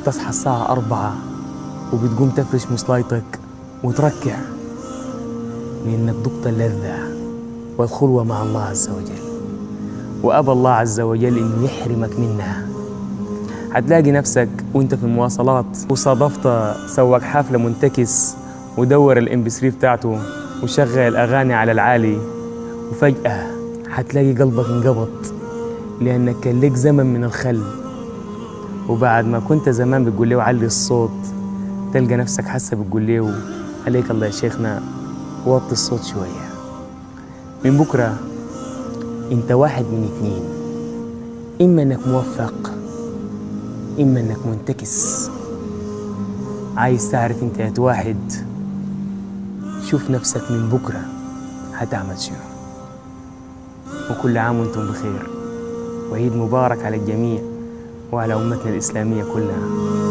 بتصحى الساعة أربعة وبتقوم تفرش مصلايتك وتركع لأنك ذقت اللذة والخلوة مع الله عز وجل وأبى الله عز وجل إنه يحرمك منها هتلاقي نفسك وانت في المواصلات وصادفت سواق حفلة منتكس ودور الام بي 3 بتاعته وشغل اغاني على العالي وفجأة هتلاقي قلبك انقبض لأنك كان لك زمن من الخل وبعد ما كنت زمان بتقول له علي الصوت تلقى نفسك حاسة بتقول له عليك الله يا شيخنا وطي الصوت شوية من بكرة انت واحد من اتنين إما انك موفق إما انك منتكس عايز تعرف انت يا واحد شوف نفسك من بكرة هتعمل شنو وكل عام وانتم بخير وعيد مبارك على الجميع وعلى أمتنا الإسلامية كلها